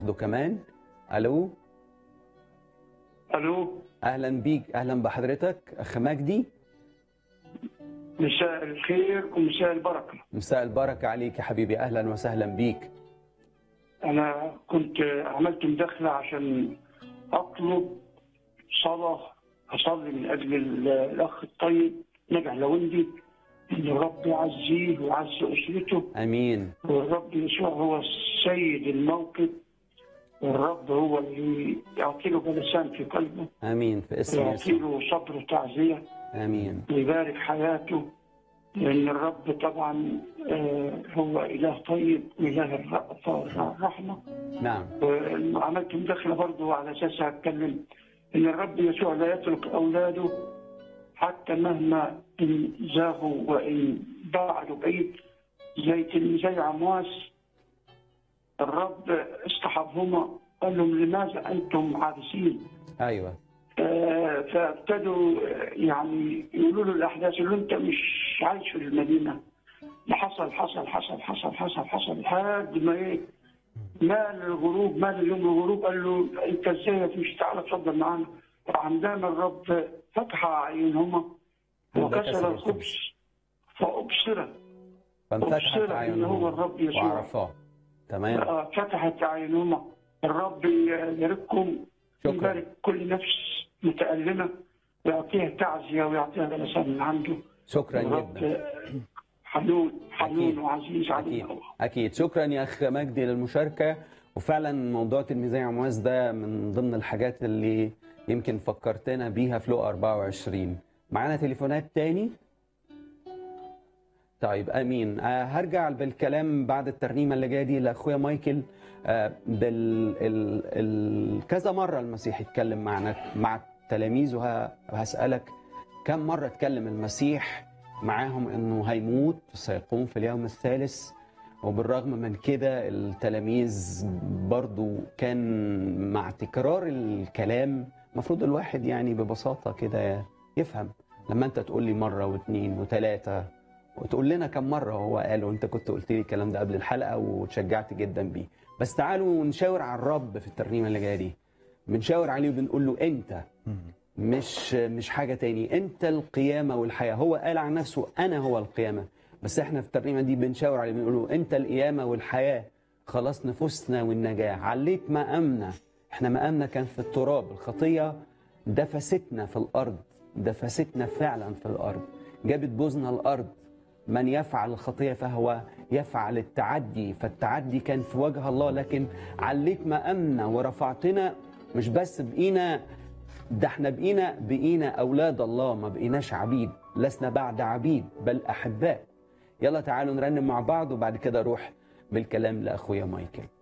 برضه كمان الو الو اهلا بيك اهلا بحضرتك اخ مجدي مساء الخير ومساء البركه مساء البركه عليك يا حبيبي اهلا وسهلا بيك انا كنت عملت مداخله عشان اطلب صلاه اصلي من اجل ال- الاخ الطيب نجع لوندي ان الرب يعزيه ويعزي اسرته امين والرب يسوع هو السيد الموقف والرب هو اللي يعطي له جلسان في قلبه امين في اسم ويعطي يسوع له صبر وتعزيه امين ويبارك حياته لأن الرب طبعا آه، هو إله طيب وإله الرأفة والرحمة نعم وعملت مداخلة برضه على أساسها أتكلم إن الرب يسوع لا يترك أولاده حتى مهما إن زاغوا وإن بعدوا بعيد زي تلميذي عمواس الرب اصطحبهما قال لهم لماذا أنتم عابسين ايوه آه، فابتدوا آه، يعني يقولوا له الاحداث اللي انت مش عايش في المدينه ده حصل حصل حصل حصل حصل حصل لحد ما ايه مال الغروب مال اليوم الغروب قال له انت ازاي مش تعالى اتفضل معانا فعندما الرب فتح اعينهما وكسر الخبز فابصر فانفتحت أبصر إن هو عيونهم الرب يسوع. وعرفاه تمام آه، فتحت اعينهما الرب يبارككم شكرا يبارك كل نفس متألمة ويعطيها تعزية ويعطيها جلسات من عنده شكرا الرب جدا حنون حنون أكيد. وعزيز اكيد علينا اكيد شكرا يا اخ مجدي للمشاركه وفعلا موضوع تلميذي عمواس ده من ضمن الحاجات اللي يمكن فكرتنا بيها في لقا 24 معانا تليفونات تاني طيب امين آه هرجع بالكلام بعد الترنيمه اللي جايه دي لاخويا مايكل آه بال ال ال كذا مره المسيح يتكلم معنا مع التلاميذ وه- وهسالك كم مره اتكلم المسيح معاهم انه هيموت وسيقوم في اليوم الثالث وبالرغم من كده التلاميذ برضو كان مع تكرار الكلام المفروض الواحد يعني ببساطة كده يفهم لما انت تقول لي مرة واثنين وثلاثة وتقول لنا كم مرة هو قال وانت كنت قلت لي الكلام ده قبل الحلقة وتشجعت جدا بيه بس تعالوا نشاور على الرب في الترنيمة اللي جاية دي بنشاور عليه وبنقول له انت مش مش حاجة تاني انت القيامة والحياة هو قال عن نفسه انا هو القيامة بس احنا في الترنيمة دي بنشاور عليه بنقول له انت القيامة والحياة خلاص نفوسنا والنجاة عليت مقامنا احنا مقامنا كان في التراب الخطية دفستنا في الارض دفستنا فعلا في الارض جابت بوزنا الارض من يفعل الخطية فهو يفعل التعدي فالتعدي كان في وجه الله لكن عليت مقامنا ورفعتنا مش بس بقينا ده احنا بقينا بقينا اولاد الله ما بقيناش عبيد لسنا بعد عبيد بل احباء يلا تعالوا نرنم مع بعض وبعد كده اروح بالكلام لاخويا مايكل